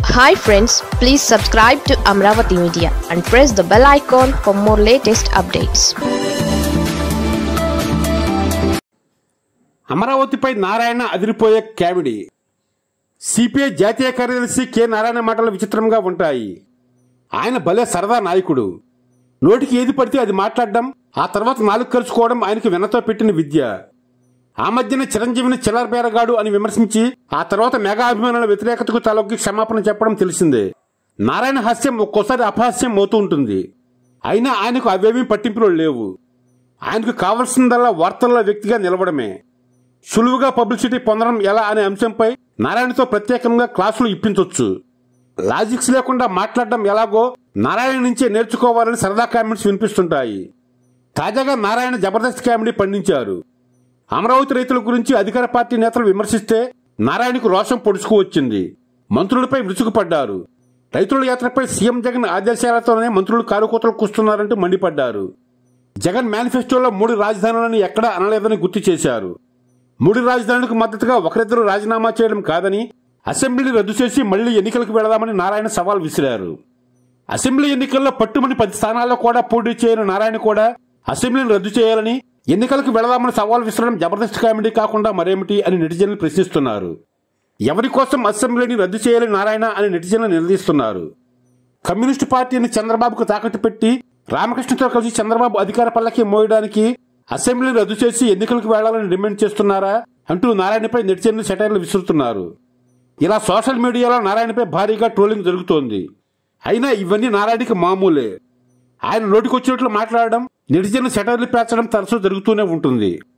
hi friends please subscribe to Amaravati media and press the bell icon for more latest updates అమరావతిపై నారాయణ అదిరిపోయే comedy CPI జాతీయ కార్యదర్శి K Narayana మాటలు విచిత్రంగా ఉంటాయి ఆయన భలే సరదా నాయకుడు నోటికి ఏది పడితే అది మాట్లాడడం ఆ తర్వాత నాలుగు కలుసుకోవడం ఆయనకి వెన్నతో పెట్టిన విద్య ఆ మధ్యన చిరంజీవిని చిల్లరబేరగాడు అని విమర్శించి ఆ తర్వాత మెగా అభిమానుల వ్యతిరేకతకు తలొగ్గి క్షమాపణ చెప్పడం తెలిసిందే నారాయణ హాస్యం ఒక్కోసారి అపహాస్యం అవుతూ ఉంటుంది అయినా ఆయనకు అవేమీ పట్టింపులు లేవు ఆయనకు కావలసిందల్లా వార్తల్లో వ్యక్తిగా నిలవడమే సులువుగా పబ్లిసిటీ పొందడం ఎలా అనే అంశంపై నారాయణతో ప్రత్యేకంగా క్లాసులు ఇప్పించవచ్చు లాజిక్స్ లేకుండా మాట్లాడడం ఎలాగో నారాయణ నుంచే నేర్చుకోవాలని సరదా కామెంట్స్ వినిపిస్తుంటాయి తాజాగా నారాయణ జబర్దస్త్ కామెడీ పండించారు అమరావతి రైతుల గురించి అధికార పార్టీ నేతలు విమర్శిస్తే నారాయణకు రోషం పొడుచుకు వచ్చింది మంత్రులపై విరుచుకుపడ్డారు రైతుల యాత్రపై సీఎం జగన్ ఆదేశాలతోనే మంత్రులు కారుకోతలు కూస్తున్నారంటూ మండిపడ్డారు జగన్ మేనిఫెస్టోలో మూడు రాజధానులను ఎక్కడా అనలేదని గుర్తు చేశారు మూడు రాజధానులకు మద్దతుగా ఒకరిద్దరు రాజీనామా చేయడం కాదని అసెంబ్లీని రద్దు చేసి మళ్లీ ఎన్నికలకు వెళదామని నారాయణ సవాల్ విసిరారు అసెంబ్లీ ఎన్నికల్లో పట్టుమని పది స్థానాల్లో కూడా పోటీ చేయని నారాయణ కూడా అసెంబ్లీని రద్దు చేయాలని ఎన్నికలకు వెళదామని సవాల్ విసరడం జబర్దస్త్ కామెడీ కాకుండా మరేమిటి అని నెటిజన్లు ప్రశ్నిస్తున్నారు ఎవరి కోసం అసెంబ్లీని రద్దు చేయాలని నారాయణ అని నెటిజన్లు నిలదీస్తున్నారు కమ్యూనిస్టు పార్టీని చంద్రబాబుకు తాకట్టు పెట్టి రామకృష్ణతో కలిసి చంద్రబాబు అధికార పల్లకి మోయడానికి అసెంబ్లీని రద్దు చేసి ఎన్నికలకు వెళ్లాలని డిమాండ్ చేస్తున్నారా అంటూ నారాయణపై నెటిజన్లు సెటైర్లు విసురుతున్నారు ఇలా సోషల్ మీడియాలో నారాయణపై భారీగా ట్రోలింగ్ జరుగుతోంది అయినా ఇవన్నీ నారాయణకి మామూలే ఆయన నోటికొచ్చినట్లు మాట్లాడడం నెటిజన్లు సెటైర్లు పేర్చడం తరచూ జరుగుతూనే ఉంటుంది